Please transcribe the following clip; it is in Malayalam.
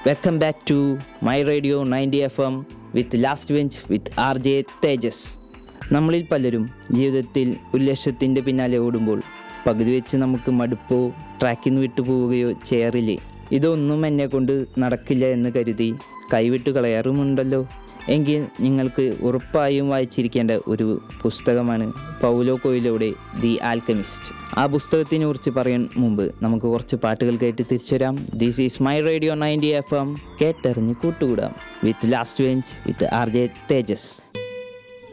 welcome back to my radio ninety F M with last bench with R J Tejas നമ്മളിൽ പലരും ജീവിതത്തിൽ ഒരു ലക്ഷ്യത്തിൻ്റെ പിന്നാലെ ഓടുമ്പോൾ പകുതി വെച്ച് നമുക്ക് മടുപ്പോ ട്രാക്കിൽ നിന്ന് വിട്ടു പോവുകയോ ചെയ്യാറില്ലേ ഇതൊന്നും എന്നെ കൊണ്ട് നടക്കില്ല എന്ന് കരുതി കൈവിട്ട് കളയാറുമുണ്ടല്ലോ എങ്കിൽ നിങ്ങൾക്ക് ഉറപ്പായും വായിച്ചിരിക്കേണ്ട ഒരു പുസ്തകമാണ് പൗലോ കൊയിലോയുടെ ദി ആൽക്കമിസ്റ്റ് ആ പുസ്തകത്തിനെ കുറിച്ച് പറയാൻ മുമ്പ് നമുക്ക് കുറച്ച് പാട്ടുകൾ കേട്ട് തിരിച്ചു വരാം this is my radio ninety F M കേട്ടെറിഞ്ഞ് കൂട്ടുകൂടാം with last bench with R J Tejas